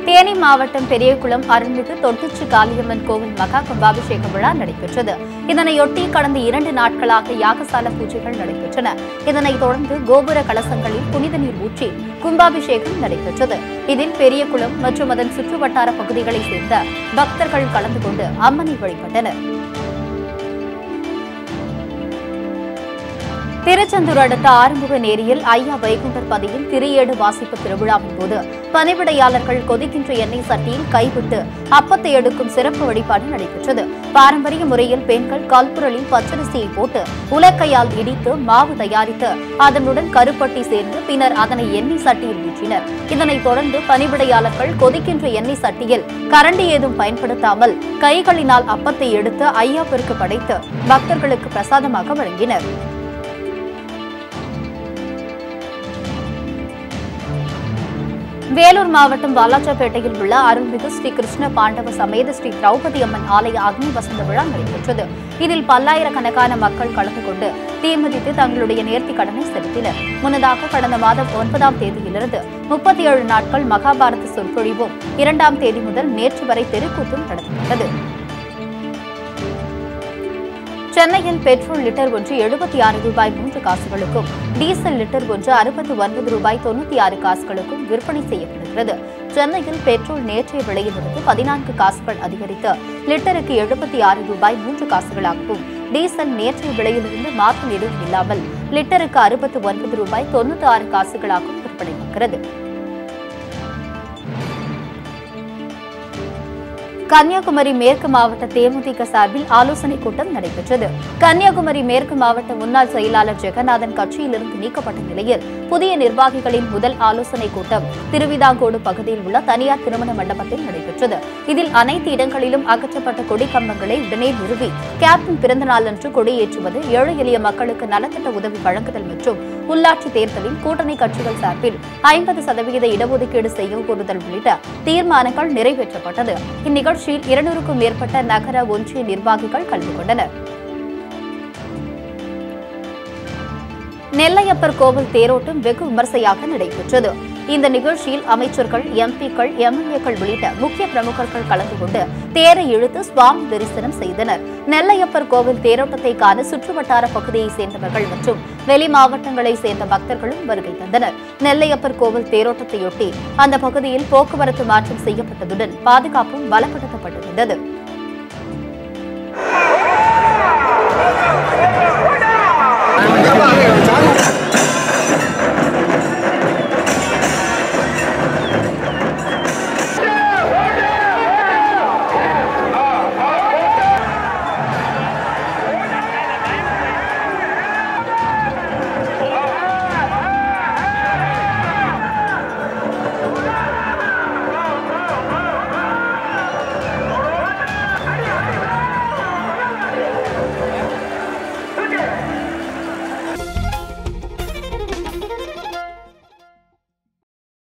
தேனி மாவட்டம் பெரியகுளம் அருள்மிகு தொட்டிச்சி காளியம்மன் கோவில் மகா கும்பாபிஷேக விழா நடைபெற்றது இதனையொட்டி கடந்த இரண்டு நாட்களாக யாகசால பூஜைகள் நடைபெற்றன இதனைத் தொடர்ந்து கோபுர கலசங்களில் புனித நீர் ஊற்றி கும்பாபிஷேகம் நடைபெற்றது இதில் பெரியகுளம் மற்றும் அதன் சுற்றுவட்டார பகுதிகளைச் சேர்ந்த பக்தர்கள் கலந்து கொண்டு அம்மனை வழிபட்டனர் திருச்செந்தூர் அடுத்த ஆறுமுக நேரியில் ஐயா வைகுண்டர் பதியில் திரியேடு வாசிப்பு திருவிழாவின் போது பணிவிடையாளர்கள் கொதிக்கின்ற எண்ணெய் சட்டியில் கைவிட்டு அப்பத்தை எடுக்கும் சிறப்பு வழிபாடு நடைபெற்றது பாரம்பரிய முறையில் பெண்கள் கல்புரலில் பச்சரிசியை போட்டு உலக்கையால் இடித்து மாவு தயாரித்து அதனுடன் கருப்பட்டி சேர்ந்து பின்னர் அதனை எண்ணெய் சட்டியில் ஊற்றினர் இதனைத் தொடர்ந்து பணிவிடையாளர்கள் கொதிக்கின்ற எண்ணெய் சட்டியில் கரண்டி ஏதும் பயன்படுத்தாமல் கைகளினால் அப்பத்தை எடுத்து ஐயாவிற்கு படைத்து பக்தர்களுக்கு பிரசாதமாக வழங்கினர் வேலூர் மாவட்டம் வாலாஜாபேட்டையில் உள்ள அருள்மிகு ஸ்ரீ கிருஷ்ண பாண்டவ சமேத ஸ்ரீ திரௌபதி அம்மன் ஆலய அக்னி வசந்த விழா நடைபெற்றது இதில் பல்லாயிரக்கணக்கான மக்கள் கலந்து கொண்டு தீமிதித்து தங்களுடைய நேர்த்தி கடனை செலுத்தினர் முன்னதாக கடந்த மாதம் ஒன்பதாம் தேதியிலிருந்து முப்பத்தி ஏழு நாட்கள் மகாபாரத சொற்பொழிவும் இரண்டாம் தேதி முதல் நேற்று வரை தெருக்கூத்தும் நடத்தப்பட்டது சென்னையில் பெட்ரோல் லிட்டர் ஒன்று எழுபத்தி ஆறு ரூபாய் மூன்று காசுகளுக்கும் டீசல் லிட்டர் ஒன்று அறுபத்தி ஒன்பது ரூபாய் தொண்ணூத்தி ஆறு காசுகளுக்கும் விற்பனை செய்யப்படுகிறது சென்னையில் பெட்ரோல் நேற்றைய விலையிலிருந்து பதினான்கு காசுகள் அதிகரித்து லிட்டருக்கு எழுபத்தி ஆறு ரூபாய் மூன்று காசுகளாகவும் டீசல் நேற்றைய விலையிலிருந்து மாற்றம் எதுவும் இல்லாமல் லிட்டருக்கு அறுபத்தி ஒன்பது ரூபாய் தொண்ணூத்தி ஆறு காசுகளாகவும் விற்பனையாகிறது கன்னியாகுமரி மேற்கு மாவட்ட தேமுதிக சார்பில் ஆலோசனைக் கூட்டம் நடைபெற்றது கன்னியாகுமரி மேற்கு மாவட்ட முன்னாள் செயலாளர் ஜெகநாதன் கட்சியிலிருந்து நீக்கப்பட்ட நிலையில் புதிய நிர்வாகிகளின் முதல் ஆலோசனைக் கூட்டம் திருவிதாங்கோடு பகுதியில் உள்ள தனியார் திருமண மண்டபத்தில் நடைபெற்றது இதில் அனைத்து இடங்களிலும் அகற்றப்பட்ட கொடி கம்பங்களை உடனே நிறுவி கேப்டன் பிறந்த நாளன்று கொடியேற்றுவது ஏழை எளிய மக்களுக்கு நலத்திட்ட உதவி வழங்குதல் மற்றும் உள்ளாட்சி தேர்தலில் கூட்டணி கட்சிகள் சார்பில் ஐம்பது சதவிகித இடஒதுக்கீடு செய்ய கோருதல் உள்ளிட்ட தீர்மானங்கள் நிறைவேற்றப்பட்டது இந்நிகழ்ச்சியில் இருநூறுக்கும் மேற்பட்ட நகர ஒன்றிய நிர்வாகிகள் கலந்து கொண்டனர் நெல்லையப்பர் கோவில் தேரோட்டம் வெகு விமர்சையாக நடைபெற்றது இந்த நிகழ்ச்சியில் அமைச்சர்கள் எம்பிக்கள் எம்எல்ஏக்கள் உள்ளிட்ட முக்கிய பிரமுகர்கள் கலந்து கொண்டு தேரை இழுத்து சுவாமி தரிசனம் செய்தனர் நெல்லையப்பர் கோவில் தேரோட்டத்தை காண சுற்றுவட்டார பகுதியைச் சேர்ந்தவர்கள் மற்றும் வெளி மாவட்டங்களைச் சேர்ந்த பக்தர்களும் வருகை தந்தனர் நெல்லையப்பர் கோவில் தேரோட்டத்தையொட்டி அந்த பகுதியில் போக்குவரத்து மாற்றம் செய்யப்பட்டதுடன் பாதுகாப்பும் பலப்படுத்தப்பட்டிருந்தது